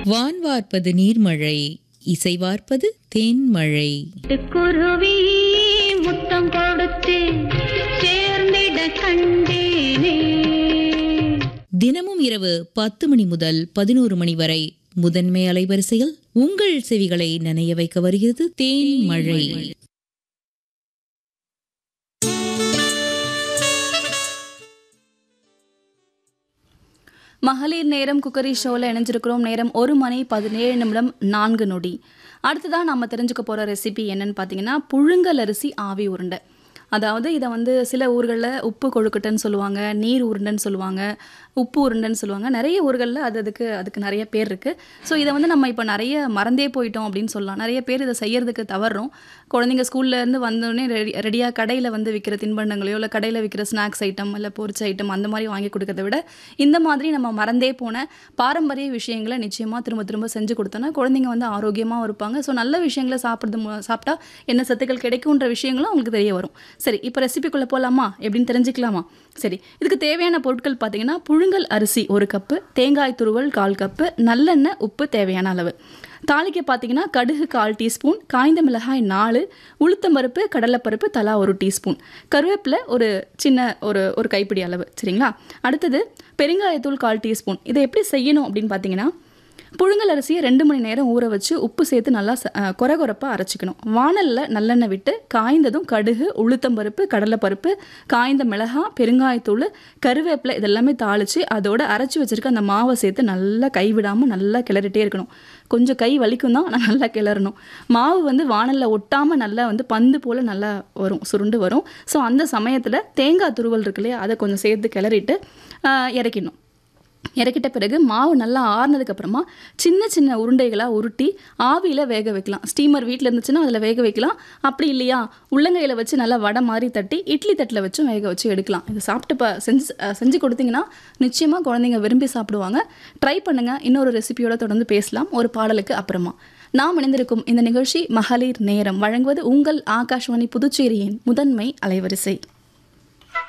வான் வார்ப்பது நீர்மழை இசை வார்ப்பது தேன்மழை குருவி முத்தம் கொடுத்து சேர்ந்திட கண்டேனே தினமும் இரவு பத்து மணி முதல் பதினோரு மணி வரை முதன்மை அலைவரிசையில் உங்கள் செவிகளை நனைய வைக்க வருகிறது தேன்மழை மகளிர் நேரம் குக்கரி ஷோவில் இணைஞ்சிருக்கிறோம் நேரம் ஒரு மணி பதினேழு நிமிடம் நான்கு நொடி அடுத்ததான் நம்ம தெரிஞ்சுக்க போகிற ரெசிபி என்னன்னு பார்த்தீங்கன்னா புழுங்கல் அரிசி ஆவி உருண்டை அதாவது இதை வந்து சில ஊர்களில் உப்பு கொழுக்கட்டைன்னு சொல்லுவாங்க நீர் உருண்டைன்னு சொல்லுவாங்க உப்பு உருண்டைன்னு சொல்லுவாங்க நிறைய ஊர்களில் அது அதுக்கு அதுக்கு நிறைய பேர் இருக்குது ஸோ இதை வந்து நம்ம இப்போ நிறைய மறந்தே போயிட்டோம் அப்படின்னு சொல்லலாம் நிறைய பேர் இதை செய்யறதுக்கு தவறுறோம் குழந்தைங்க ஸ்கூல்லேருந்து வந்தோடனே ரெடி ரெடியாக கடையில் வந்து விற்கிற தின்பண்டங்களையோ இல்லை கடையில் விற்கிற ஸ்நாக்ஸ் ஐட்டம் இல்லை பொரிச்ச ஐட்டம் அந்த மாதிரி வாங்கி கொடுக்கறத விட இந்த மாதிரி நம்ம மறந்தே போன பாரம்பரிய விஷயங்களை நிச்சயமாக திரும்ப திரும்ப செஞ்சு கொடுத்தோன்னா குழந்தைங்க வந்து ஆரோக்கியமாக இருப்பாங்க ஸோ நல்ல விஷயங்களை சாப்பிட்றது மூ- சாப்பிட்டா என்ன சத்துக்கள் கிடைக்குன்ற விஷயங்களும் அவங்களுக்கு தெரிய வரும் சரி இப்போ ரெசிபிக்குள்ளே போகலாமா எப்படின்னு தெரிஞ்சுக்கலாமா சரி இதுக்கு தேவையான பொருட்கள் பார்த்தீங்கன்னா புழுங்கல் அரிசி ஒரு கப்பு தேங்காய் துருவல் கால் கப்பு நல்லெண்ணெய் உப்பு தேவையான அளவு தாளிக்க பார்த்தீங்கன்னா கடுகு கால் டீஸ்பூன் காய்ந்த மிளகாய் நாலு உளுத்தம்பருப்பு கடலைப்பருப்பு தலா ஒரு டீஸ்பூன் கருவேப்பிலை ஒரு சின்ன ஒரு ஒரு கைப்பிடி அளவு சரிங்களா அடுத்தது பெருங்காயத்தூள் கால் டீஸ்பூன் இதை எப்படி செய்யணும் அப்படின்னு பார்த்தீங்கன்னா புழுங்கல் அரிசியை ரெண்டு மணி நேரம் ஊற வச்சு உப்பு சேர்த்து நல்லா ச- அஹ் கொர கொரப்பாக அரைச்சிக்கணும் வாணலில் நல்லெண்ணெய் விட்டு காய்ந்ததும் கடுகு உளுத்தம்பருப்பு கடலைப்பருப்பு காய்ந்த மிளகாய் பெருங்காயத்தூள் கருவேப்பிலை இதெல்லாமே தாளித்து அதோட அரைச்சி வச்சிருக்க அந்த மாவை சேர்த்து நல்லா கைவிடாமல் நல்லா கிளறிட்டே இருக்கணும் கொஞ்சம் கை வலிக்கும் தான் ஆனால் நல்லா கிளறணும் மாவு வந்து வாணலில் ஒட்டாமல் நல்லா வந்து பந்து போல் நல்லா வரும் சுருண்டு வரும் ஸோ அந்த சமயத்தில் தேங்காய் துருவல் இருக்கு இல்லையா அதை கொஞ்சம் சேர்த்து கிளறிட்டு ஆஹ் இறக்கிடணும் இறக்கிட்ட பிறகு மாவு நல்லா ஆறுனதுக்கு அப்புறமா சின்ன சின்ன உருண்டைகளாக உருட்டி ஆவியில் வேக வைக்கலாம் ஸ்டீமர் வீட்டில் இருந்துச்சுன்னா அதில் வேக வைக்கலாம் அப்படி இல்லையா உள்ளங்கையில் வச்சு நல்லா வடை மாதிரி தட்டி இட்லி தட்டில் வச்சும் வேக வச்சு எடுக்கலாம் இது சாப்பிட்டு ப செஞ்சு அஹ் செஞ்சு கொடுத்தீங்கன்னா நிச்சயமாக குழந்தைங்க விரும்பி சாப்பிடுவாங்க ட்ரை பண்ணுங்கள் இன்னொரு ரெசிபியோட தொடர்ந்து பேசலாம் ஒரு பாடலுக்கு அப்புறமா நாம் இணைந்திருக்கும் இந்த நிகழ்ச்சி மகளிர் நேரம் வழங்குவது உங்கள் ஆகாஷ்வாணி புதுச்சேரியின் முதன்மை அலைவரிசை